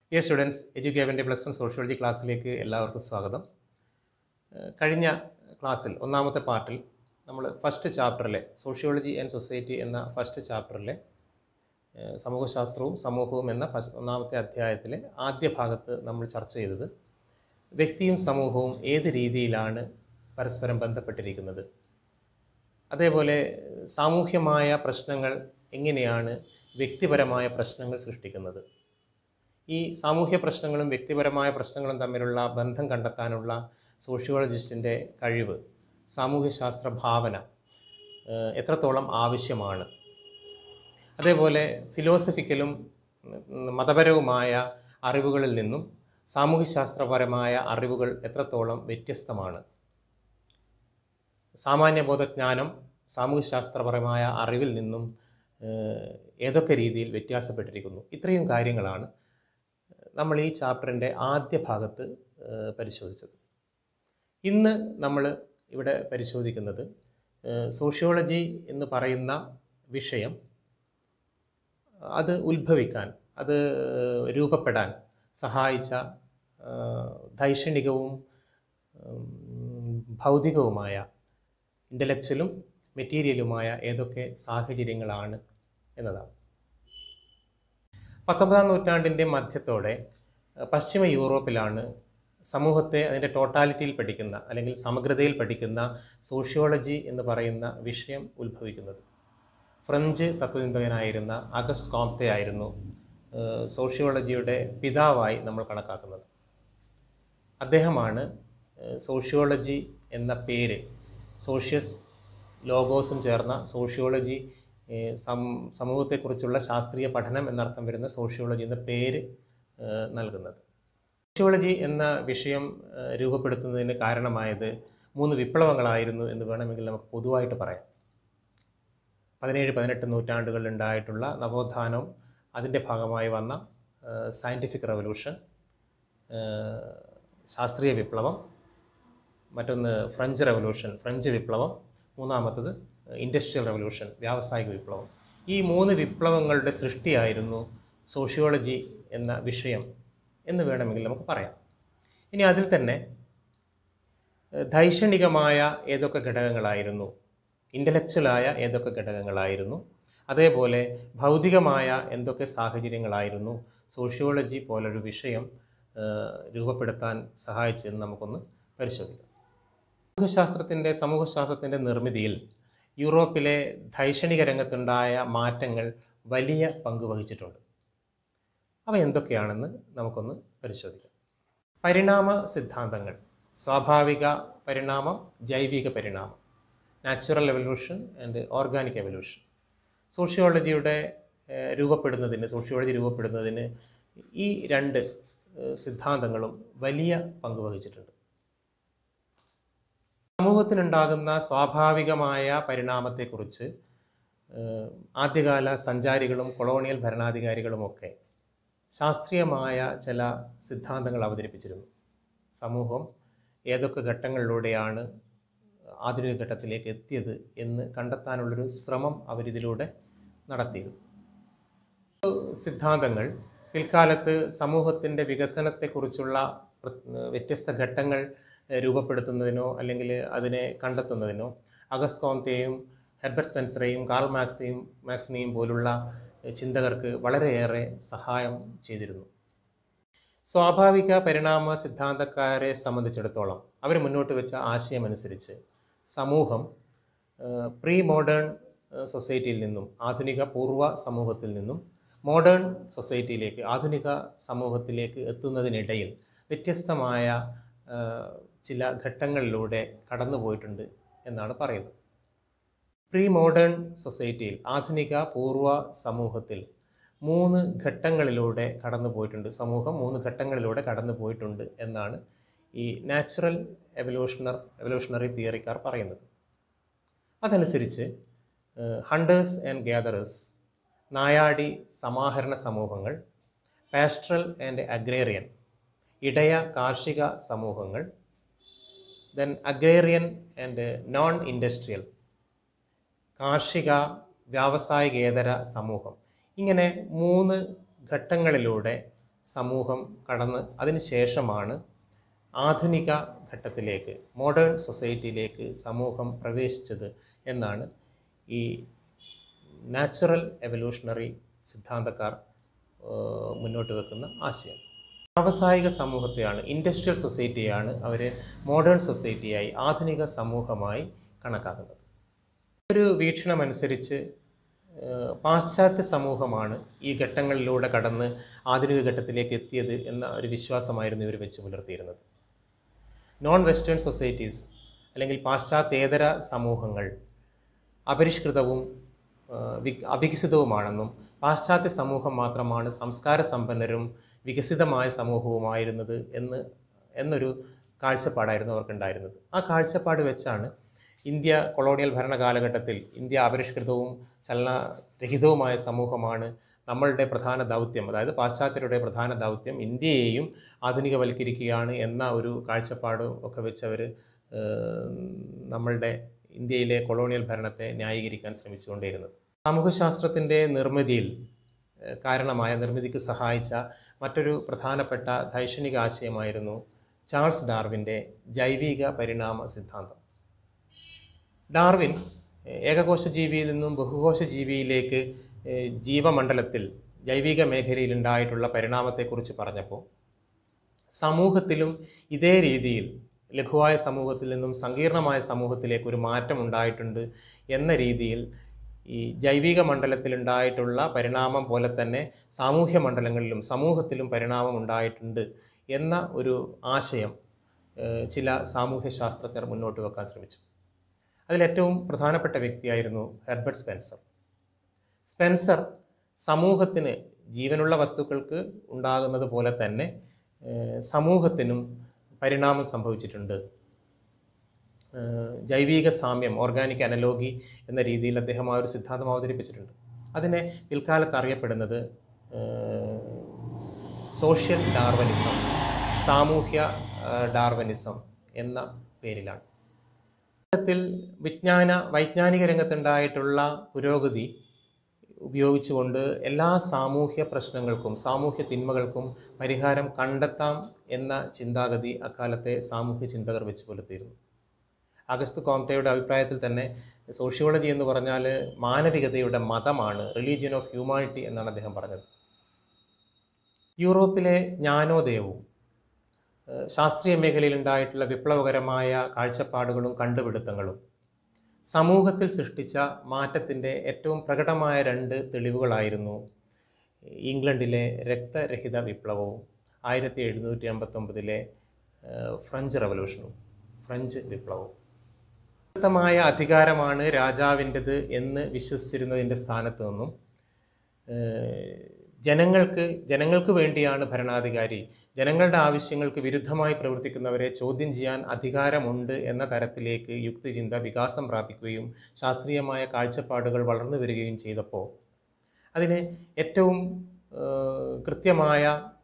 dear students എഡ്യൂക്കേബിൻ്റെ plus one sociology ക്ലാസ്സിലേക്ക് എല്ലാവർക്കും സ്വാഗതം ഏഹ് കഴിഞ്ഞ ക്ലാസ്സിൽ ഒന്നാമത്തെ പാർട്ടിൽ നമ്മൾ ഫസ്റ്റ് ചാപ്റ്ററിലെ സോഷ്യോളജി ആൻഡ് സൊസൈറ്റി എന്ന ഫസ്റ്റ് ചാപ്റ്ററിലെ ഏഹ് സമൂഹശാസ്ത്രവും സമൂഹവും എന്ന ഫസ്റ്റ് ഒന്നാമത്തെ അധ്യായത്തിലെ ആദ്യ ഭാഗത്ത് നമ്മൾ ചർച്ച ചെയ്തത് വ്യക്തിയും സമൂഹവും ഏത് രീതിയിലാണ് പരസ്പരം ബന്ധപ്പെട്ടിരിക്കുന്നത് അതേപോലെ സാമൂഹ്യമായ പ്രശ്നങ്ങൾ എങ്ങനെയാണ് വ്യക്തിപരമായ പ്രശ്നങ്ങൾ സൃഷ്ടിക്കുന്നത് ഈ സാമൂഹ്യ പ്രശ്നങ്ങളും വ്യക്തിപരമായ പ്രശ്നങ്ങളും തമ്മിലുള്ള ബന്ധം കണ്ടെത്താനുള്ള സോഷ്യോളജിസ്റ്റിൻ്റെ കഴിവ് സാമൂഹ്യശാസ്ത്ര ഭാവന ഏഹ്, എത്രത്തോളം ആവശ്യമാണ് അതേപോലെ ഫിലോസഫിക്കലും ഉം, മതപരവുമായ അറിവുകളിൽ നിന്നും സാമൂഹ്യശാസ്ത്രപരമായ അറിവുകൾ എത്രത്തോളം വ്യത്യസ്തമാണ് സാമാന്യബോധജ്ഞാനം സാമൂഹ്യശാസ്ത്രപരമായ അറിവിൽ നിന്നും ഏഹ്, ഏതൊക്കെ രീതിയിൽ വ്യത്യാസപ്പെട്ടിരിക്കുന്നു ഇത്രയും കാര്യങ്ങളാണ് നമ്മൾ ഈ ചാപ്റ്ററിൻ്റെ ആദ്യ ഭാഗത്ത് ഏഹ്, പരിശോധിച്ചത് ഇന്ന് നമ്മൾ ഇവിടെ പരിശോധിക്കുന്നത് ഏഹ്, സോഷ്യോളജി എന്ന് പറയുന്ന വിഷയം അത് ഉത്ഭവിക്കാൻ അത് രൂപപ്പെടാൻ സഹായിച്ച ഏഹ്, ദൈക്ഷണികവും ഉം, ഭൗതികവുമായ ഇൻ്റലക്ച്വലും മെറ്റീരിയലുമായ ഏതൊക്കെ സാഹചര്യങ്ങളാണ് എന്നതാണ് പത്തൊമ്പതാം നൂറ്റാണ്ടിൻ്റെ മധ്യത്തോടെ അഹ് പശ്ചിമ യൂറോപ്പിലാണ് സമൂഹത്തെ അതിൻ്റെ ടോട്ടാലിറ്റിയിൽ പഠിക്കുന്ന അല്ലെങ്കിൽ സമഗ്രതയിൽ പഠിക്കുന്ന സോഷ്യോളജി എന്ന് പറയുന്ന വിഷയം ഉത്ഭവിക്കുന്നത് ഫ്രഞ്ച് തത്വചിന്തകനായിരുന്ന അഗസ്റ്റ് കോംതെ ആയിരുന്നു ഏഹ്, സോഷ്യോളജിയുടെ പിതാവായി നമ്മൾ കണക്കാക്കുന്നത് അദ്ദേഹമാണ് ഏഹ്, സോഷ്യോളജി എന്ന പേര് സോഷ്യസ് ലോഗോസും ചേർന്ന സോഷ്യോളജി ഏഹ്, സം സമൂഹത്തെക്കുറിച്ചുള്ള ശാസ്ത്രീയ പഠനം എന്നർത്ഥം വരുന്ന സോഷ്യോളജി എന്ന പേര് ഏഹ്, നൽകുന്നത് സോഷ്യോളജി എന്ന വിഷയം ഏഹ്, രൂപപ്പെടുത്തുന്നതിന് കാരണമായത് മൂന്ന് വിപ്ലവങ്ങളായിരുന്നു എന്ന് വേണമെങ്കിൽ നമുക്ക് പൊതുവായിട്ട് പറയാം പതിനേഴ് പതിനെട്ട് നൂറ്റാണ്ടുകളിൽ ഉണ്ടായിട്ടുള്ള നവോത്ഥാനവും അതിൻ്റെ ഭാഗമായി വന്ന സയൻറ്റിഫിക് റവല്യൂഷൻ ശാസ്ത്രീയ വിപ്ലവം മറ്റൊന്ന് ഫ്രഞ്ച് റവല്യൂഷൻ ഫ്രഞ്ച് വിപ്ലവം മൂന്നാമത്തത് ഇൻഡസ്ട്രിയൽ റവല്യൂഷൻ വ്യാവസായിക വിപ്ലവം ഈ മൂന്ന് വിപ്ലവങ്ങളുടെ സൃഷ്ടിയായിരുന്നു സോഷ്യോളജി എന്ന വിഷയം എന്ന് വേണമെങ്കിൽ നമുക്ക് പറയാം ഇനി അതിൽ തന്നെ ഏഹ്, ദൈക്ഷണികമായ ഏതൊക്കെ ഘടകങ്ങളായിരുന്നു ഇൻ്റലക്ച്വലായ ഏതൊക്കെ ഘടകങ്ങളായിരുന്നു അതേപോലെ ഭൗതികമായ എന്തൊക്കെ സാഹചര്യങ്ങളായിരുന്നു സോഷ്യോളജി പോലൊരു വിഷയം ഏഹ്, രൂപപ്പെടുത്താൻ സഹായിച്ചതെന്ന് നമുക്കൊന്ന് പരിശോധിക്കാം സമൂഹശാസ്ത്രത്തിൻ്റെ സമൂഹശാസ്ത്രത്തിൻ്റെ നിർമ്മിതിയിൽ യൂറോപ്പിലെ ദൈക്ഷണിക രംഗത്തുണ്ടായ മാറ്റങ്ങൾ വലിയ പങ്ക് വഹിച്ചിട്ടുണ്ട് അവ എന്തൊക്കെയാണെന്ന് നമുക്കൊന്ന് പരിശോധിക്കാം പരിണാമ സിദ്ധാന്തങ്ങൾ സ്വാഭാവിക പരിണാമം ജൈവിക പരിണാമം natural evolution and organic evolution സോഷ്യോളജിയുടെ ഏഹ്, രൂപപ്പെടുന്നതിന് സോഷ്യോളജി രൂപപ്പെടുന്നതിന് ഈ രണ്ട് ഏഹ്, സിദ്ധാന്തങ്ങളും വലിയ പങ്ക് വഹിച്ചിട്ടുണ്ട് സമൂഹത്തിനുണ്ടാകുന്ന സ്വാഭാവികമായ പരിണാമത്തെക്കുറിച്ച് ഏഹ്, ആദ്യകാല സഞ്ചാരികളും കൊളോണിയൽ ഭരണാധികാരികളുമൊക്കെ ശാസ്ത്രീയമായ ചില സിദ്ധാന്തങ്ങൾ അവതരിപ്പിച്ചിരുന്നു സമൂഹം ഏതൊക്കെ ഘട്ടങ്ങളിലൂടെയാണ് ആധുനിക ഘട്ടത്തിലേക്ക് എത്തിയത് എന്ന് കണ്ടെത്താനുള്ളൊരു ശ്രമം അവരിതിലൂടെ നടത്തിയിരുന്നു സിദ്ധാന്തങ്ങൾ പിൽക്കാലത്ത് സമൂഹത്തിൻ്റെ വികസനത്തെക്കുറിച്ചുള്ള പ്ര- വ്യത്യസ്ത ഘട്ടങ്ങൾ ഏഹ്, രൂപപ്പെടുത്തുന്നതിനോ അല്ലെങ്കിൽ അതിനെ കണ്ടെത്തുന്നതിനോ അഗസ്റ്റ് കോംതെയും ഹെർബർട്ട് സ്പെൻസറെയും കാൾ മാക്സിയും മാക്സിനെയും പോലുള്ള ഏഹ്, ചിന്തകർക്ക് വളരെയേറെ സഹായം ചെയ്തിരുന്നു സ്വാഭാവിക പരിണാമ സിദ്ധാന്തക്കാരെ സംബന്ധിച്ചിടത്തോളം അവർ മുന്നോട്ട് വെച്ച ആശയമനുസരിച്ച് സമൂഹം പ്രീ മോഡേൺ സൊസൈറ്റിയിൽ നിന്നും ആധുനിക പൂർവ്വ സമൂഹത്തിൽ നിന്നും മോഡേൺ സൊസൈറ്റിയിലേക്ക് ആധുനിക സമൂഹത്തിലേക്ക് എത്തുന്നതിനിടയിൽ വ്യത്യസ്തമായ ആ, ചില ഘട്ടങ്ങളിലൂടെ കടന്നുപോയിട്ടുണ്ട് എന്നാണ് പറയുന്നത് പ്രീ മോഡേൺ സൊസൈറ്റിയിൽ ആധുനിക പൂർവ്വ സമൂഹത്തിൽ മൂന്ന് ഘട്ടങ്ങളിലൂടെ കടന്നു പോയിട്ടുണ്ട് സമൂഹം മൂന്ന് ഘട്ടങ്ങളിലൂടെ കടന്നു പോയിട്ടുണ്ട് എന്നാണ് ഈ നാച്ചുറൽ എവല്യൂഷണർ എവല്യൂഷണറി തിയറിക്കാർ പറയുന്നത് അതനുസരിച്ച് ഹണ്ടേഴ്സ് ആൻഡ് ഗ്യാദറേഴ്സ് നായാടി സമാഹരണ സമൂഹങ്ങൾ പാസ്ട്രൽ ആൻഡ് അഗ്രേറിയൻ ഇടയ കാർഷിക സമൂഹങ്ങൾ then agrarian and non industrial കാർഷിക വ്യാവസായികേതര സമൂഹം ഇങ്ങനെ മൂന്ന് ഘട്ടങ്ങളിലൂടെ സമൂഹം കടന്ന് അതിന് ശേഷമാണ് ആധുനിക ഘട്ടത്തിലേക്ക് മോഡേൺ സൊസൈറ്റിയിലേക്ക് സമൂഹം പ്രവേശിച്ചത് എന്നാണ് ഈ നാച്ചുറൽ എവല്യൂഷണറി സിദ്ധാന്തക്കാർ ഏഹ്, മുന്നോട്ട് വെക്കുന്ന ആശയം വ്യാവസായിക സമൂഹത്തെയാണ് ഇൻഡസ്ട്രിയൽ സൊസൈറ്റിയാണ് അവർ മോഡേൺ സൊസൈറ്റിയായി ആധുനിക സമൂഹമായി കണക്കാക്കുന്നത് ഒരു വീക്ഷണമനുസരിച്ച് ഏഹ്, പാശ്ചാത്യ സമൂഹമാണ് ഈ ഘട്ടങ്ങളിലൂടെ കടന്ന് ആധുനിക ഘട്ടത്തിലേക്ക് എത്തിയത് എന്ന ഒരു വിശ്വാസമായിരുന്നു ഇവർ വെച്ച് പുലർത്തിയിരുന്നത് നോൺ വെസ്റ്റേൺ സൊസൈറ്റീസ് അല്ലെങ്കിൽ പാശ്ചാത്യേതര സമൂഹങ്ങൾ അപരിഷ്കൃതവും ആ, വി- അവികസിതവുമാണെന്നും പാശ്ചാത്യ സമൂഹം മാത്രമാണ് സംസ്കാര സമ്പന്നരും വികസിതമായ സമൂഹവുമായിരുന്നത് എന്ന് എന്നൊരു കാഴ്ചപ്പാടായിരുന്നു അവർക്കുണ്ടായിരുന്നത് ആ കാഴ്ചപ്പാട് വെച്ചാണ് ഇന്ത്യ കൊളോണിയൽ ഭരണ കാലഘട്ടത്തിൽ ഇന്ത്യ അപരിഷ്കൃതവും ചലനരഹിതവുമായ സമൂഹമാണ് നമ്മളുടെ പ്രധാന ദൗത്യം അതായത് പാശ്ചാത്യരുടെ പ്രധാന ദൗത്യം ഇന്ത്യയെയും ആധുനികവൽക്കരിക്കുകയാണ് എന്ന ഒരു കാഴ്ചപ്പാട് ഒക്കെ വെച്ചവർ നമ്മളുടെ ഇന്ത്യയിലെ കൊളോണിയൽ ഭരണത്തെ ന്യായീകരിക്കാൻ ശ്രമിച്ചുകൊണ്ടേയിരുന്നത് സാമൂഹ്യശാസ്ത്രത്തിൻ്റെ നിർമ്മിതിയിൽ ഏഹ്, കാരണമായ നിർമ്മിതിക്ക് സഹായിച്ച മറ്റൊരു പ്രധാനപ്പെട്ട ദൈക്ഷണിക ആശയമായിരുന്നു ചാൾസ് ഡാർവിൻ്റെ ജൈവിക പരിണാമ സിദ്ധാന്തം ഡാർവിൻ ഏഹ്, ഏകകോശ ജീവിയിൽ നിന്നും ബഹുകോശ ജീവിയിലേക്ക് ഏഹ്, ജീവമണ്ഡലത്തിൽ ജൈവിക മേഖലയിൽ ഉണ്ടായിട്ടുള്ള പരിണാമത്തെക്കുറിച്ച് പറഞ്ഞപ്പോൾ സമൂഹത്തിലും ഇതേ രീതിയിൽ ലഘുവായ സമൂഹത്തിൽ നിന്നും സങ്കീർണമായ സമൂഹത്തിലേക്ക് ഒരു മാറ്റം ഉണ്ടായിട്ടുണ്ട് എന്ന രീതിയിൽ ഈ ജൈവിക മണ്ഡലത്തിൽ ഉണ്ടായിട്ടുള്ള പരിണാമം പോലെ തന്നെ സാമൂഹ്യ മണ്ഡലങ്ങളിലും സമൂഹത്തിലും പരിണാമം ഉണ്ടായിട്ടുണ്ട് എന്ന ഒരു ആശയം ഏഹ്, ചില സാമൂഹ്യ ശാസ്ത്രജ്ഞർ മുന്നോട്ട് വെക്കാൻ ശ്രമിച്ചു അതിലേറ്റവും പ്രധാനപ്പെട്ട വ്യക്തിയായിരുന്നു ഹെർബർട്ട് സ്പെൻസർ സ്പെൻസർ സമൂഹത്തിന് ജീവനുള്ള വസ്തുക്കൾക്ക് ഉണ്ടാകുന്നത് പോലെ തന്നെ ഏഹ്, സമൂഹത്തിനും പരിണാമം സംഭവിച്ചിട്ടുണ്ട് ഏഹ്, ജൈവിക സാമ്യം ഓർഗാനിക് അനലോഗി എന്ന രീതിയിൽ അദ്ദേഹം ആ ഒരു സിദ്ധാന്തം അവതരിപ്പിച്ചിട്ടുണ്ട് അതിനെ പിൽക്കാലത്ത് അറിയപ്പെടുന്നത് സോഷ്യൽ ഡാർവനിസം സാമൂഹ്യ ഏഹ്, ഡാർവനിസം എന്ന പേരിലാണ് ത്തിൽ വിജ്ഞാന വൈജ്ഞാനിക രംഗത്തുണ്ടായിട്ടുള്ള പുരോഗതി ഉപയോഗിച്ചുകൊണ്ട് എല്ലാ സാമൂഹ്യ പ്രശ്നങ്ങൾക്കും സാമൂഹ്യ തിന്മകൾക്കും പരിഹാരം കണ്ടെത്താം എന്ന ചിന്താഗതി അക്കാലത്തെ സാമൂഹ്യ ചിന്തകർ വെച്ച് പുലർത്തിയിരുന്നു അഗസ്ത് കോംതയുടെ അഭിപ്രായത്തിൽ തന്നെ സോഷ്യോളജി എന്ന് പറഞ്ഞാൽ മാനവികതയുടെ മതമാണ് റിലീജിയൻ ഓഫ് ഹ്യൂമാനിറ്റി എന്നാണ് അദ്ദേഹം പറഞ്ഞത് യൂറോപ്പിലെ ജ്ഞാനോദയവും ഏഹ് ശാസ്ത്രീയ മേഖലയിൽ ഉണ്ടായിട്ടുള്ള വിപ്ലവകരമായ കാഴ്ചപ്പാടുകളും കണ്ടുപിടുത്തങ്ങളും സമൂഹത്തിൽ സൃഷ്ടിച്ച മാറ്റത്തിൻ്റെ ഏറ്റവും പ്രകടമായ രണ്ട് തെളിവുകളായിരുന്നു ഇംഗ്ലണ്ടിലെ രക്തരഹിത വിപ്ലവവും ആയിരത്തി എഴുന്നൂറ്റി അമ്പത്തൊമ്പതിലെ ഫ്രഞ്ച് റവല്യൂഷനും ഫ്രഞ്ച് വിപ്ലവവും ശക്തമായ അധികാരമാണ് രാജാവിൻ്റെത് എന്ന് വിശ്വസിച്ചിരുന്നതിൻ്റെ സ്ഥാനത്ത് നിന്നും ഏഹ് ജനങ്ങൾക്ക് ജനങ്ങൾക്ക് വേണ്ടിയാണ് ഭരണാധികാരി ജനങ്ങളുടെ ആവശ്യങ്ങൾക്ക് വിരുദ്ധമായി പ്രവർത്തിക്കുന്നവരെ ചോദ്യം ചെയ്യാൻ അധികാരമുണ്ട് എന്ന തരത്തിലേക്ക് യുക്തിചിന്ത വികാസം പ്രാപിക്കുകയും ശാസ്ത്രീയമായ കാഴ്ചപ്പാടുകൾ വളർന്നു വരികയും ചെയ്തപ്പോൾ അതിന് ഏറ്റവും ഏഹ്, കൃത്യമായ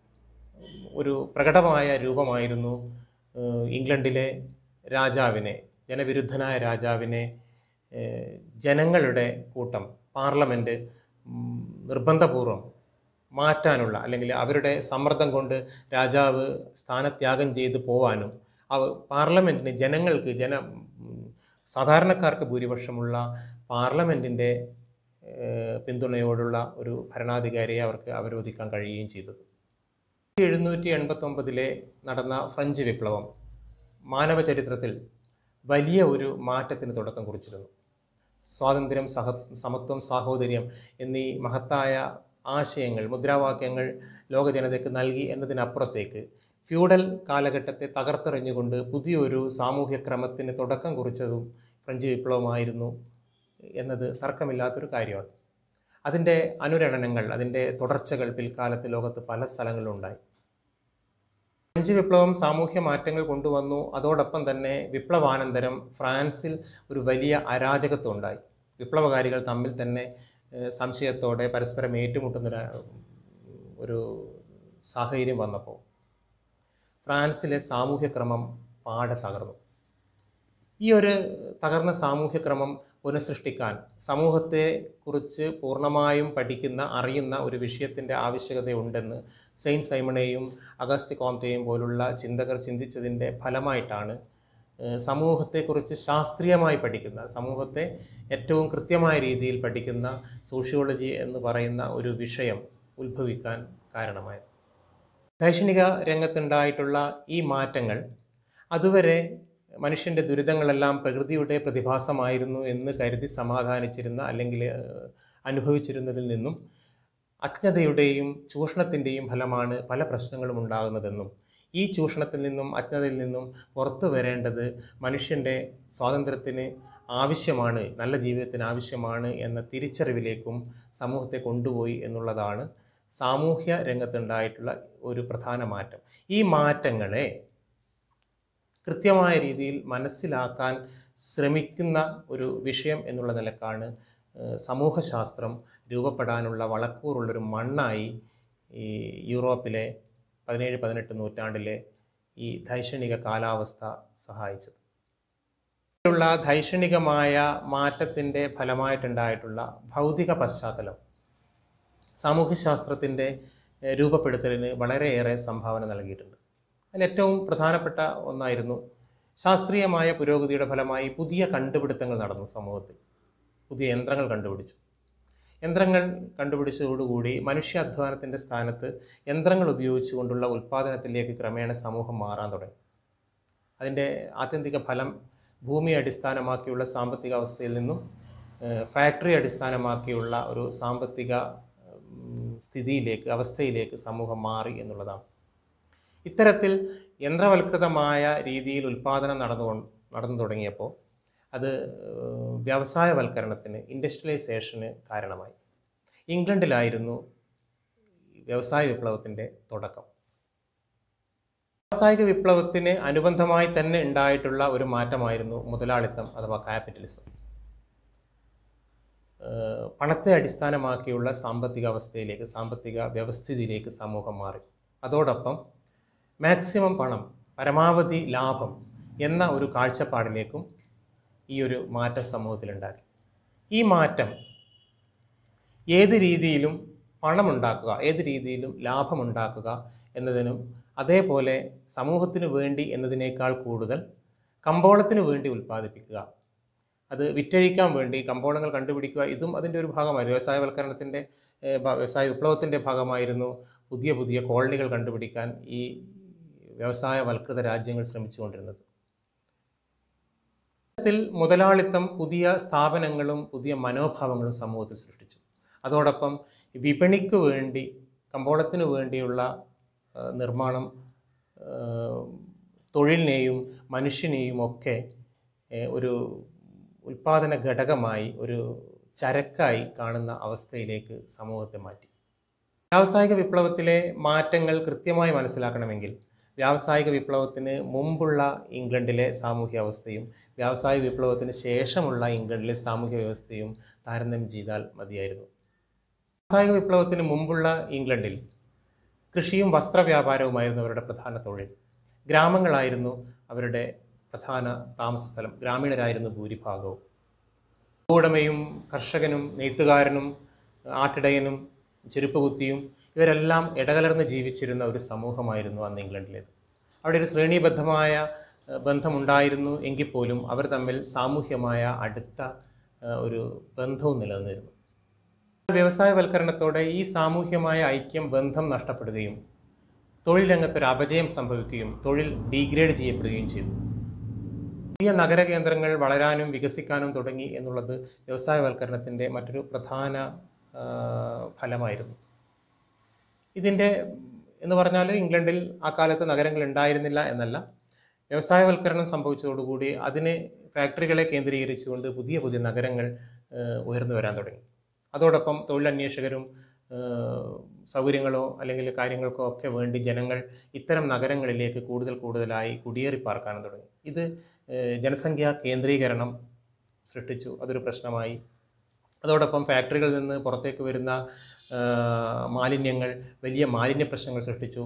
ഒരു പ്രകടമായ രൂപമായിരുന്നു ഏഹ്, ഇംഗ്ലണ്ടിലെ രാജാവിനെ ജനവിരുദ്ധനായ രാജാവിനെ ഏഹ്, ജനങ്ങളുടെ കൂട്ടം പാർലമെൻറ്റ് ഉം, നിർബന്ധപൂർവം മാറ്റാനുള്ള അല്ലെങ്കിൽ അവരുടെ സമ്മർദ്ദം കൊണ്ട് രാജാവ് സ്ഥാനത്യാഗം ചെയ്ത് പോവാനും അവ പാർലമെൻറ്റിന് ജനങ്ങൾക്ക് ജന ഉം, സാധാരണക്കാർക്ക് ഭൂരിപക്ഷമുള്ള പാർലമെൻറ്റിൻ്റെ പിന്തുണയോടുള്ള ഒരു ഭരണാധികാരിയെ അവർക്ക് അവരോധിക്കാൻ കഴിയുകയും ചെയ്തത് എഴുന്നൂറ്റി എൺപത്തൊമ്പതിലെ നടന്ന ഫ്രഞ്ച് വിപ്ലവം മാനവ ചരിത്രത്തിൽ വലിയ ഒരു മാറ്റത്തിന് തുടക്കം കുറിച്ചിരുന്നു സ്വാതന്ത്ര്യം സഹ സമത്വം സാഹോദര്യം എന്നീ മഹത്തായ ആശയങ്ങൾ മുദ്രാവാക്യങ്ങൾ ലോക ജനതയ്ക്ക് നൽകി എന്നതിനപ്പുറത്തേക്ക് ഫ്യൂഡൽ കാലഘട്ടത്തെ തകർത്തെറിഞ്ഞുകൊണ്ട് പുതിയൊരു സാമൂഹ്യ ക്രമത്തിന് തുടക്കം കുറിച്ചതും ഫ്രഞ്ച് വിപ്ലവമായിരുന്നു എന്നത് തർക്കമില്ലാത്തൊരു കാര്യമാണ് അതിൻ്റെ അനുരണനങ്ങൾ അതിൻ്റെ തുടർച്ചകൾ പിൽക്കാലത്ത് ലോകത്ത് പല സ്ഥലങ്ങളിലും ഉണ്ടായി ഫ്രഞ്ച് വിപ്ലവം സാമൂഹ്യ മാറ്റങ്ങൾ കൊണ്ടുവന്നു അതോടൊപ്പം തന്നെ വിപ്ലവാനന്തരം ഫ്രാൻസിൽ ഒരു വലിയ അരാജകത്വം ഉണ്ടായി വിപ്ലവകാരികൾ തമ്മിൽ തന്നെ ഏഹ്, സംശയത്തോടെ പരസ്പരം ഏറ്റുമുട്ടുന്ന ഒരു സാഹചര്യം വന്നപ്പോൾ ഫ്രാൻസിലെ സാമൂഹ്യക്രമം പാടെ തകർന്നു ഈ ഒരു തകർന്ന സാമൂഹ്യക്രമം പുനഃസൃഷ്ടിക്കാൻ സമൂഹത്തെ കുറിച്ച് പൂർണ്ണമായും പഠിക്കുന്ന അറിയുന്ന ഒരു വിഷയത്തിൻ്റെ ആവശ്യകതയുണ്ടെന്ന് സെയിൻറ്റ് സൈമണെയും അഗസ്തി കോംതെയും പോലുള്ള ചിന്തകർ ചിന്തിച്ചതിൻ്റെ ഫലമായിട്ടാണ് ഏഹ് സമൂഹത്തെക്കുറിച്ച് ശാസ്ത്രീയമായി പഠിക്കുന്ന സമൂഹത്തെ ഏറ്റവും കൃത്യമായ രീതിയിൽ പഠിക്കുന്ന സോഷ്യോളജി എന്ന് പറയുന്ന ഒരു വിഷയം ഉത്ഭവിക്കാൻ കാരണമായത് ദൈക്ഷണിക രംഗത്തുണ്ടായിട്ടുള്ള ഈ മാറ്റങ്ങൾ അതുവരെ മനുഷ്യൻ്റെ ദുരിതങ്ങളെല്ലാം പ്രകൃതിയുടെ പ്രതിഭാസമായിരുന്നു എന്ന് കരുതി സമാധാനിച്ചിരുന്ന അല്ലെങ്കിൽ ഏഹ്, അനുഭവിച്ചിരുന്നതിൽ നിന്നും അജ്ഞതയുടെയും ചൂഷണത്തിൻ്റെയും ഫലമാണ് പല പ്രശ്നങ്ങളും ഉണ്ടാകുന്നതെന്നും ഈ ചൂഷണത്തിൽ നിന്നും അജ്ഞതയിൽ നിന്നും പുറത്തു വരേണ്ടത് മനുഷ്യൻ്റെ സ്വാതന്ത്ര്യത്തിന് ആവശ്യമാണ് നല്ല ജീവിതത്തിന് ആവശ്യമാണ് എന്ന തിരിച്ചറിവിലേക്കും സമൂഹത്തെ കൊണ്ടുപോയി എന്നുള്ളതാണ് സാമൂഹ്യ രംഗത്തുണ്ടായിട്ടുള്ള ഒരു പ്രധാന മാറ്റം ഈ മാറ്റങ്ങളെ കൃത്യമായ രീതിയിൽ മനസ്സിലാക്കാൻ ശ്രമിക്കുന്ന ഒരു വിഷയം എന്നുള്ള നിലക്കാണ് ഏഹ്, സമൂഹശാസ്ത്രം രൂപപ്പെടാനുള്ള വളക്കൂറുള്ളൊരു മണ്ണായി ഈ യൂറോപ്പിലെ പതിനേഴ് പതിനെട്ട് നൂറ്റാണ്ടിലെ ഈ ധൈഷണിക കാലാവസ്ഥ സഹായിച്ചത് ഉള്ള ധൈഷണികമായ മാറ്റത്തിൻ്റെ ഫലമായിട്ടുണ്ടായിട്ടുള്ള ഭൗതിക പശ്ചാത്തലം സാമൂഹ്യശാസ്ത്രത്തിൻ്റെ ഏഹ്, രൂപപ്പെടുത്തലിന് വളരെയേറെ സംഭാവന നൽകിയിട്ടുണ്ട് അതിൽ ഏറ്റവും പ്രധാനപ്പെട്ട ഒന്നായിരുന്നു ശാസ്ത്രീയമായ പുരോഗതിയുടെ ഫലമായി പുതിയ കണ്ടുപിടുത്തങ്ങൾ നടന്നു സമൂഹത്തിൽ പുതിയ യന്ത്രങ്ങൾ കണ്ടുപിടിച്ചു യന്ത്രങ്ങൾ കണ്ടുപിടിച്ചതോടുകൂടി മനുഷ്യാധ്വാനത്തിൻ്റെ സ്ഥാനത്ത് യന്ത്രങ്ങൾ ഉപയോഗിച്ചുകൊണ്ടുള്ള ഉൽപ്പാദനത്തിലേക്ക് ക്രമേണ സമൂഹം മാറാൻ തുടങ്ങി അതിൻ്റെ ആത്യന്തിക ഫലം ഭൂമിയെ അടിസ്ഥാനമാക്കിയുള്ള സാമ്പത്തിക അവസ്ഥയിൽ നിന്നും ഏഹ്, ഫാക്ടറി അടിസ്ഥാനമാക്കിയുള്ള ഒരു സാമ്പത്തിക ഉം, സ്ഥിതിയിലേക്ക് അവസ്ഥയിലേക്ക് സമൂഹം മാറി എന്നുള്ളതാണ് ഇത്തരത്തിൽ യന്ത്രവൽകൃതമായ രീതിയിൽ ഉൽപ്പാദനം നടന്നു കൊ- നടന്നു തുടങ്ങിയപ്പോൾ അത് ഏഹ്, വ്യവസായവൽക്കരണത്തിന് ഇൻഡസ്ട്രിയലൈസേഷന് കാരണമായി ഇംഗ്ലണ്ടിലായിരുന്നു വ്യവസായ വിപ്ലവത്തിൻ്റെ തുടക്കം വ്യാവസായിക വിപ്ലവത്തിന് അനുബന്ധമായി തന്നെ ഉണ്ടായിട്ടുള്ള ഒരു മാറ്റമായിരുന്നു മുതലാളിത്തം അഥവാ ക്യാപിറ്റലിസം ഏഹ്, പണത്തെ അടിസ്ഥാനമാക്കിയുള്ള സാമ്പത്തിക അവസ്ഥയിലേക്ക് സാമ്പത്തിക വ്യവസ്ഥിതിയിലേക്ക് സമൂഹം മാറി അതോടൊപ്പം മാക്സിമം പണം പരമാവധി ലാഭം എന്ന ഒരു കാഴ്ചപ്പാടിലേക്കും ഈ ഒരു മാറ്റം സമൂഹത്തിലുണ്ടാക്കി ഈ മാറ്റം ഏത് രീതിയിലും പണമുണ്ടാക്കുക ഏത് രീതിയിലും ലാഭമുണ്ടാക്കുക എന്നതിനും അതേപോലെ സമൂഹത്തിനു വേണ്ടി എന്നതിനേക്കാൾ കൂടുതൽ കമ്പോളത്തിന് വേണ്ടി ഉൽപ്പാദിപ്പിക്കുക അത് വിറ്റഴിക്കാൻ വേണ്ടി കമ്പോളങ്ങൾ കണ്ടുപിടിക്കുക ഇതും അതിൻ്റെ ഒരു ഭാഗമായിരുന്നു വ്യവസായവൽക്കരണത്തിൻ്റെ ഏഹ്, ഭ- വ്യവസായ വിപ്ലവത്തിൻ്റെ ഭാഗമായിരുന്നു പുതിയ പുതിയ കോളനികൾ കണ്ടുപിടിക്കാൻ ഈ വ്യവസായവൽകൃത രാജ്യങ്ങൾ ശ്രമിച്ചുകൊണ്ടിരുന്നത് ത്തിൽ മുതലാളിത്തം പുതിയ സ്ഥാപനങ്ങളും പുതിയ മനോഭാവങ്ങളും സമൂഹത്തിൽ സൃഷ്ടിച്ചു അതോടൊപ്പം വിപണിക്ക് വേണ്ടി കമ്പോളത്തിന് വേണ്ടിയുള്ള ആ, നിർമ്മാണം ആ, തൊഴിലിനെയും മനുഷ്യനെയും ഒക്കെ ഏ, ഒരു ഉൽപാദന ഘടകമായി ഒരു ചരക്കായി കാണുന്ന അവസ്ഥയിലേക്ക് സമൂഹത്തെ മാറ്റി വ്യാവസായിക വിപ്ലവത്തിലെ മാറ്റങ്ങൾ കൃത്യമായി മനസ്സിലാക്കണമെങ്കിൽ വ്യാവസായിക വിപ്ലവത്തിന് മുമ്പുള്ള ഇംഗ്ലണ്ടിലെ സാമൂഹ്യ അവസ്ഥയും വ്യാവസായിക വിപ്ലവത്തിന് ശേഷമുള്ള ഇംഗ്ലണ്ടിലെ സാമൂഹ്യ വ്യവസ്ഥയും താരതമ്യം ചെയ്താൽ മതിയായിരുന്നു വ്യാവസായിക വിപ്ലവത്തിന് മുമ്പുള്ള ഇംഗ്ലണ്ടിൽ കൃഷിയും വസ്ത്രവ്യാപാരവുമായിരുന്നു അവരുടെ പ്രധാന തൊഴിൽ ഗ്രാമങ്ങളായിരുന്നു അവരുടെ പ്രധാന താമസ സ്ഥലം ഗ്രാമീണരായിരുന്നു ഭൂരിഭാഗവും ഭൂവുടമയും കർഷകനും നെയ്ത്തുകാരനും ആട്ടിടയനും ചെരുപ്പ് കുത്തിയും ഇവരെല്ലാം ഇടകലർന്ന് ജീവിച്ചിരുന്ന ഒരു സമൂഹമായിരുന്നു അന്ന് ഇംഗ്ലണ്ടിലേത് അവിടെ ഒരു ശ്രേണീബദ്ധമായ ഏഹ്, ബന്ധമുണ്ടായിരുന്നു എങ്കിൽ പോലും അവർ തമ്മിൽ സാമൂഹ്യമായ അടുത്ത ഏഹ്, ഒരു ബന്ധവും നിലനിന്നിരുന്നു വ്യവസായവൽക്കരണത്തോടെ ഈ സാമൂഹ്യമായ ഐക്യം ബന്ധം നഷ്ടപ്പെടുകയും തൊഴിൽ രംഗത്തൊരു അപജയം സംഭവിക്കുകയും തൊഴിൽ ഡീഗ്രേഡ് ചെയ്യപ്പെടുകയും ചെയ്തു പുതിയ നഗരകേന്ദ്രങ്ങൾ വളരാനും വികസിക്കാനും തുടങ്ങി എന്നുള്ളത് വ്യവസായവൽക്കരണത്തിൻ്റെ മറ്റൊരു പ്രധാന ആ, ഫലമായിരുന്നു ഇതിൻ്റെ എന്ന് പറഞ്ഞാൽ ഇംഗ്ലണ്ടിൽ ആ കാലത്ത് നഗരങ്ങൾ ഉണ്ടായിരുന്നില്ല എന്നല്ല വ്യവസായവൽക്കരണം സംഭവിച്ചതോടുകൂടി അതിന് ഫാക്ടറികളെ കേന്ദ്രീകരിച്ചുകൊണ്ട് പുതിയ പുതിയ നഗരങ്ങൾ ഏഹ്, ഉയർന്നു വരാൻ തുടങ്ങി അതോടൊപ്പം തൊഴിലന്വേഷകരും ഏഹ്, സൗകര്യങ്ങളോ അല്ലെങ്കിൽ കാര്യങ്ങൾക്കോ ഒക്കെ വേണ്ടി ജനങ്ങൾ ഇത്തരം നഗരങ്ങളിലേക്ക് കൂടുതൽ കൂടുതലായി കുടിയേറി പാർക്കാനും തുടങ്ങി ഇത് ഏഹ്, ജനസംഖ്യാ കേന്ദ്രീകരണം സൃഷ്ടിച്ചു അതൊരു പ്രശ്നമായി അതോടൊപ്പം ഫാക്ടറികളിൽ നിന്ന് പുറത്തേക്ക് വരുന്ന ആ, മാലിന്യങ്ങൾ വലിയ മാലിന്യ പ്രശ്നങ്ങൾ സൃഷ്ടിച്ചു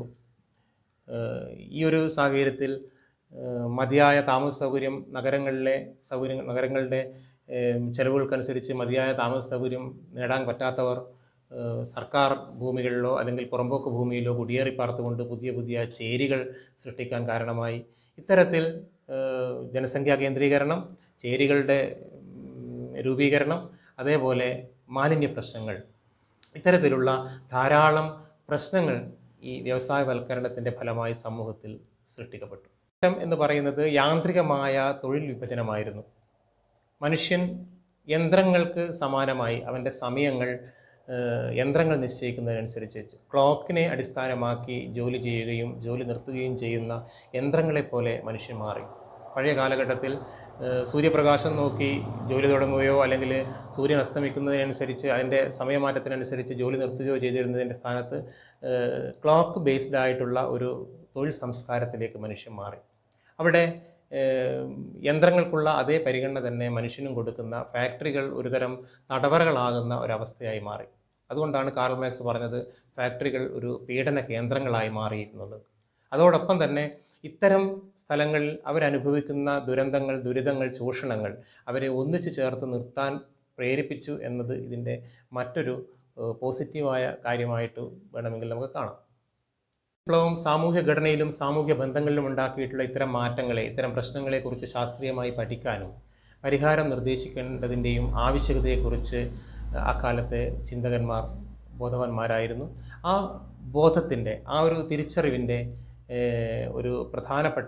ആ, ഈ ഒരു സാഹചര്യത്തിൽ ആ, മതിയായ താമസ സൗകര്യം നഗരങ്ങളിലെ സൗകര്യങ്ങൾ നഗരങ്ങളുടെ ഏം, ചെലവുകൾക്കനുസരിച്ച് മതിയായ താമസ സൗകര്യം നേടാൻ പറ്റാത്തവർ ഏഹ്, സർക്കാർ ഭൂമികളിലോ അല്ലെങ്കിൽ പുറമ്പോക്ക് ഭൂമിയിലോ കുടിയേറി പാർത്തുകൊണ്ട് പുതിയ പുതിയ ചേരികൾ സൃഷ്ടിക്കാൻ കാരണമായി ഇത്തരത്തിൽ ഏഹ്, ജനസംഖ്യാ കേന്ദ്രീകരണം ചേരികളുടെ ഉം, രൂപീകരണം അതേപോലെ മാലിന്യ പ്രശ്നങ്ങൾ ഇത്തരത്തിലുള്ള ധാരാളം പ്രശ്നങ്ങൾ ഈ വ്യവസായവൽക്കരണത്തിൻ്റെ ഫലമായി സമൂഹത്തിൽ സൃഷ്ടിക്കപ്പെട്ടു മാറ്റം എന്ന് പറയുന്നത് യാന്ത്രികമായ തൊഴിൽ വിഭജനമായിരുന്നു മനുഷ്യൻ യന്ത്രങ്ങൾക്ക് സമാനമായി അവൻ്റെ സമയങ്ങൾ ഏഹ്, യന്ത്രങ്ങൾ നിശ്ചയിക്കുന്നതിനനുസരിച്ച് ക്ലോക്കിനെ അടിസ്ഥാനമാക്കി ജോലി ചെയ്യുകയും ജോലി നിർത്തുകയും ചെയ്യുന്ന യന്ത്രങ്ങളെപ്പോലെ മനുഷ്യൻ മാറി പഴയ കാലഘട്ടത്തിൽ ഏഹ്, സൂര്യപ്രകാശം നോക്കി ജോലി തുടങ്ങുകയോ അല്ലെങ്കിൽ സൂര്യൻ അസ്തമിക്കുന്നതിനനുസരിച്ച് അതിൻ്റെ സമയമാറ്റത്തിനനുസരിച്ച് ജോലി നിർത്തുകയോ ചെയ്തിരുന്നതിൻ്റെ സ്ഥാനത്ത് ഏഹ്, ക്ലോക്ക് ബേസ്ഡ് ആയിട്ടുള്ള ഒരു തൊഴിൽ സംസ്കാരത്തിലേക്ക് മനുഷ്യൻ മാറി അവിടെ ഏഹ്, യന്ത്രങ്ങൾക്കുള്ള അതേ പരിഗണന തന്നെ മനുഷ്യനും കൊടുക്കുന്ന ഫാക്ടറികൾ ഒരുതരം തടവറകളാകുന്ന ഒരവസ്ഥയായി മാറി അതുകൊണ്ടാണ് കാർൽ മാക്സ് പറഞ്ഞത് ഫാക്ടറികൾ ഒരു പീഡന കേന്ദ്രങ്ങളായി മാറിയിരുന്നത് അതോടൊപ്പം തന്നെ ഇത്തരം സ്ഥലങ്ങളിൽ അവരനുഭവിക്കുന്ന ദുരന്തങ്ങൾ ദുരിതങ്ങൾ ചൂഷണങ്ങൾ അവരെ ഒന്നിച്ചു ചേർത്ത് നിർത്താൻ പ്രേരിപ്പിച്ചു എന്നത് ഇതിൻ്റെ മറ്റൊരു ഏഹ്, പോസിറ്റീവായ കാര്യമായിട്ട് വേണമെങ്കിൽ നമുക്ക് കാണാം വിപ്ലവം സാമൂഹ്യ ഘടനയിലും സാമൂഹ്യ ബന്ധങ്ങളിലും ഉണ്ടാക്കിയിട്ടുള്ള ഇത്തരം മാറ്റങ്ങളെ ഇത്തരം പ്രശ്നങ്ങളെക്കുറിച്ച് ശാസ്ത്രീയമായി പഠിക്കാനും പരിഹാരം നിർദ്ദേശിക്കേണ്ടതിൻ്റെയും ആവശ്യകതയെക്കുറിച്ച് അക്കാലത്തെ ചിന്തകന്മാർ ബോധവാന്മാരായിരുന്നു ആ ബോധത്തിൻ്റെ ആ ഒരു തിരിച്ചറിവിൻ്റെ ഏഹ്, ഒരു പ്രധാനപ്പെട്ട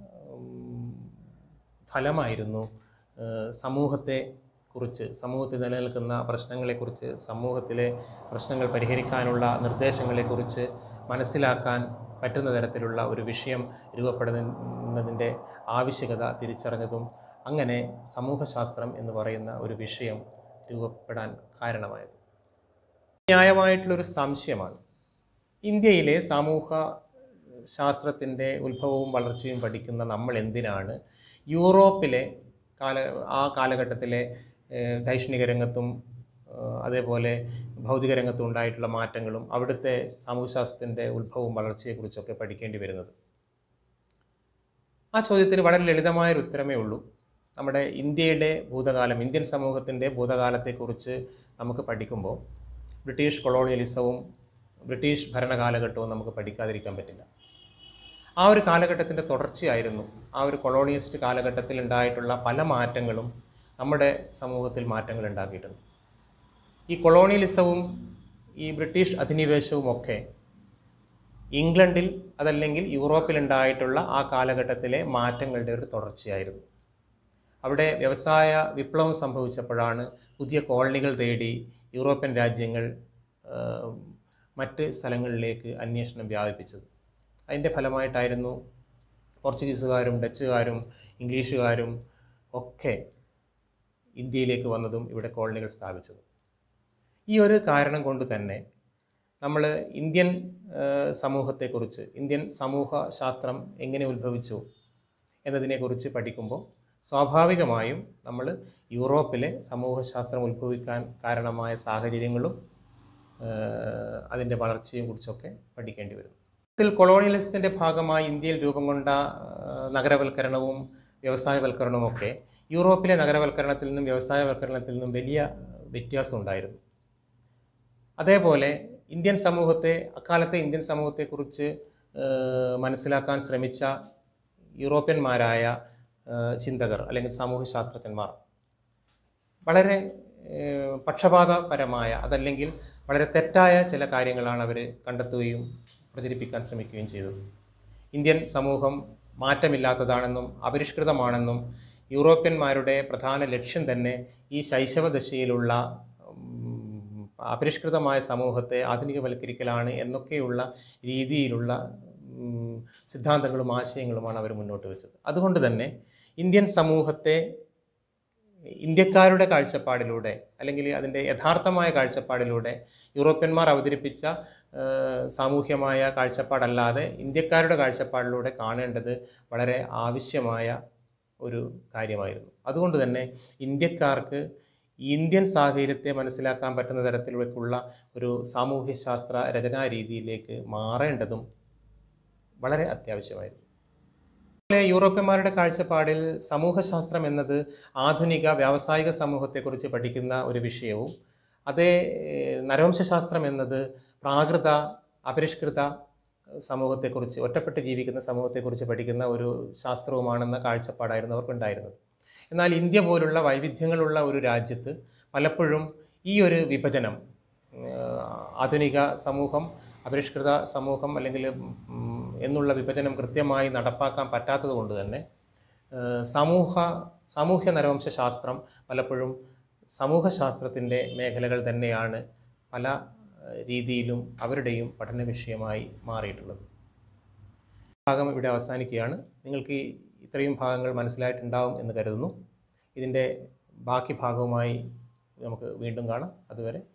ഉം, ഫലമായിരുന്നു ഏഹ്, സമൂഹത്തെ കുറിച്ച് സമൂഹത്തിൽ നിലനിൽക്കുന്ന പ്രശ്നങ്ങളെക്കുറിച്ച് സമൂഹത്തിലെ പ്രശ്നങ്ങൾ പരിഹരിക്കാനുള്ള നിർദ്ദേശങ്ങളെക്കുറിച്ച് മനസ്സിലാക്കാൻ പറ്റുന്ന തരത്തിലുള്ള ഒരു വിഷയം രൂപപ്പെടുന്നതിൻ്റെ ആവശ്യകത തിരിച്ചറിഞ്ഞതും അങ്ങനെ സമൂഹശാസ്ത്രം എന്ന് പറയുന്ന ഒരു വിഷയം രൂപപ്പെടാൻ കാരണമായത് ന്യായമായിട്ടുള്ളൊരു സംശയമാണ് ഇന്ത്യയിലെ സമൂഹ ശാസ്ത്രത്തിൻ്റെ ഉത്ഭവവും വളർച്ചയും പഠിക്കുന്ന നമ്മൾ എന്തിനാണ് യൂറോപ്പിലെ കാല ആ കാലഘട്ടത്തിലെ ഏഹ്, ദൈക്ഷണിക രംഗത്തും ഏഹ്, അതേപോലെ ഭൗതിക രംഗത്തും ഉണ്ടായിട്ടുള്ള മാറ്റങ്ങളും അവിടുത്തെ സാമൂഹ്യശാസ്ത്രത്തിൻ്റെ ഉത്ഭവവും വളർച്ചയെക്കുറിച്ചൊക്കെ പഠിക്കേണ്ടി വരുന്നത് ആ ചോദ്യത്തിന് വളരെ ലളിതമായൊരു ഉത്തരമേ ഉള്ളൂ നമ്മുടെ ഇന്ത്യയുടെ ഭൂതകാലം ഇന്ത്യൻ സമൂഹത്തിൻ്റെ ഭൂതകാലത്തെക്കുറിച്ച് നമുക്ക് പഠിക്കുമ്പോൾ ബ്രിട്ടീഷ് കൊളോണിയലിസവും ബ്രിട്ടീഷ് ഭരണകാലഘട്ടവും നമുക്ക് പഠിക്കാതിരിക്കാൻ പറ്റില്ല ആ ഒരു കാലഘട്ടത്തിൻ്റെ തുടർച്ചയായിരുന്നു ആ ഒരു കൊളോണിയലിസ്റ്റ് കാലഘട്ടത്തിൽ ഉണ്ടായിട്ടുള്ള പല മാറ്റങ്ങളും നമ്മുടെ സമൂഹത്തിൽ മാറ്റങ്ങൾ ഉണ്ടാക്കിയിട്ടുണ്ട് ഈ കൊളോണിയലിസവും ഈ ബ്രിട്ടീഷ് അധിനിവേശവും ഒക്കെ ഇംഗ്ലണ്ടിൽ അതല്ലെങ്കിൽ യൂറോപ്പിലുണ്ടായിട്ടുള്ള ആ കാലഘട്ടത്തിലെ മാറ്റങ്ങളുടെ ഒരു തുടർച്ചയായിരുന്നു അവിടെ വ്യവസായ വിപ്ലവം സംഭവിച്ചപ്പോഴാണ് പുതിയ കോളനികൾ തേടി യൂറോപ്യൻ രാജ്യങ്ങൾ ആ, മറ്റ് സ്ഥലങ്ങളിലേക്ക് അന്വേഷണം വ്യാപിപ്പിച്ചത് അതിൻ്റെ ഫലമായിട്ടായിരുന്നു പോർച്ചുഗീസുകാരും ഡച്ചുകാരും ഇംഗ്ലീഷുകാരും ഒക്കെ ഇന്ത്യയിലേക്ക് വന്നതും ഇവിടെ കോളനികൾ സ്ഥാപിച്ചതും ഈ ഒരു കാരണം കൊണ്ട് തന്നെ നമ്മൾ ഇന്ത്യൻ ആ, സമൂഹത്തെക്കുറിച്ച് ഇന്ത്യൻ സമൂഹ ശാസ്ത്രം എങ്ങനെ ഉത്ഭവിച്ചു എന്നതിനെക്കുറിച്ച് പഠിക്കുമ്പോൾ സ്വാഭാവികമായും നമ്മൾ യൂറോപ്പിലെ സമൂഹശാസ്ത്രം ഉത്ഭവിക്കാൻ കാരണമായ സാഹചര്യങ്ങളും ആഹ് അതിൻ്റെ വളർച്ചയും കുറിച്ചൊക്കെ പഠിക്കേണ്ടി വരും ഇതിൽ കൊളോണിയലിസത്തിൻ്റെ ഭാഗമായി ഇന്ത്യയിൽ രൂപം കൊണ്ട ആഹ് നഗരവൽക്കരണവും വ്യവസായവൽക്കരണവും ഒക്കെ യൂറോപ്പിലെ നഗരവൽക്കരണത്തിൽ നിന്നും വ്യവസായവൽക്കരണത്തിൽ നിന്നും വലിയ വ്യത്യാസം ഉണ്ടായിരുന്നു അതേപോലെ ഇന്ത്യൻ സമൂഹത്തെ അക്കാലത്തെ ഇന്ത്യൻ സമൂഹത്തെക്കുറിച്ച് ആഹ് മനസ്സിലാക്കാൻ ശ്രമിച്ച യൂറോപ്യന്മാരായ ആഹ് ചിന്തകർ അല്ലെങ്കിൽ സാമൂഹ്യശാസ്ത്രജ്ഞന്മാർ വളരെ ഏഹ് പക്ഷപാതപരമായ അതല്ലെങ്കിൽ വളരെ തെറ്റായ ചില കാര്യങ്ങളാണ് അവർ കണ്ടെത്തുകയും പ്രചരിപ്പിക്കാൻ ശ്രമിക്കുകയും ചെയ്തത് ഇന്ത്യൻ സമൂഹം മാറ്റമില്ലാത്തതാണെന്നും അപരിഷ്കൃതമാണെന്നും യൂറോപ്യന്മാരുടെ പ്രധാന ലക്ഷ്യം തന്നെ ഈ ശൈശവദശയിലുള്ള ഉം, അപരിഷ്കൃതമായ സമൂഹത്തെ ആധുനികവൽക്കരിക്കലാണ് എന്നൊക്കെയുള്ള രീതിയിലുള്ള ഉം, സിദ്ധാന്തങ്ങളും ആശയങ്ങളുമാണ് അവർ മുന്നോട്ട് വെച്ചത് അതുകൊണ്ട് തന്നെ ഇന്ത്യൻ സമൂഹത്തെ ഇന്ത്യക്കാരുടെ കാഴ്ചപ്പാടിലൂടെ അല്ലെങ്കിൽ അതിൻ്റെ യഥാർത്ഥമായ കാഴ്ചപ്പാടിലൂടെ യൂറോപ്യന്മാർ അവതരിപ്പിച്ച ആ, സാമൂഹ്യമായ കാഴ്ചപ്പാടല്ലാതെ ഇന്ത്യക്കാരുടെ കാഴ്ചപ്പാടിലൂടെ കാണേണ്ടത് വളരെ ആവശ്യമായ ഒരു കാര്യമായിരുന്നു അതുകൊണ്ട് തന്നെ ഇന്ത്യക്കാർക്ക് ഇന്ത്യൻ സാഹചര്യത്തെ മനസ്സിലാക്കാൻ പറ്റുന്ന തരത്തിലേക്കുള്ള ഒരു സാമൂഹ്യശാസ്ത്ര രചനാ രീതിയിലേക്ക് മാറേണ്ടതും വളരെ അത്യാവശ്യമായിരുന്നു അതുപോലെ യൂറോപ്യന്മാരുടെ കാഴ്ചപ്പാടിൽ സമൂഹശാസ്ത്രം എന്നത് ആധുനിക വ്യാവസായിക സമൂഹത്തെക്കുറിച്ച് പഠിക്കുന്ന ഒരു വിഷയവും അതേ ഏഹ്, നരവംശശാസ്ത്രം എന്നത് പ്രാകൃത അപരിഷ്കൃത സമൂഹത്തെക്കുറിച്ച് ഒറ്റപ്പെട്ട് ജീവിക്കുന്ന സമൂഹത്തെക്കുറിച്ച് പഠിക്കുന്ന ഒരു ശാസ്ത്രവുമാണെന്ന കാഴ്ചപ്പാടായിരുന്നു അവർക്കുണ്ടായിരുന്നത് എന്നാൽ ഇന്ത്യ പോലുള്ള വൈവിധ്യങ്ങളുള്ള ഒരു രാജ്യത്ത് പലപ്പോഴും ഈ ഒരു വിഭജനം ഏഹ്, ആധുനിക സമൂഹം അപരിഷ്കൃത സമൂഹം അല്ലെങ്കിൽ ഉം, എന്നുള്ള വിഭജനം കൃത്യമായി നടപ്പാക്കാൻ പറ്റാത്തത് കൊണ്ട് തന്നെ ഏഹ്, സമൂഹ സാമൂഹ്യ നരവംശ ശാസ്ത്രം പലപ്പോഴും സമൂഹശാസ്ത്രത്തിൻ്റെ മേഖലകൾ തന്നെയാണ് പല ഏഹ്, രീതിയിലും അവരുടെയും പഠന വിഷയമായി മാറിയിട്ടുള്ളത് ഭാഗം ഇവിടെ അവസാനിക്കുകയാണ് നിങ്ങൾക്ക് ഈ ഇത്രയും ഭാഗങ്ങൾ മനസ്സിലായിട്ടുണ്ടാവും എന്ന് കരുതുന്നു ഇതിൻ്റെ ബാക്കി ഭാഗവുമായി നമുക്ക് വീണ്ടും കാണാം അതുവരെ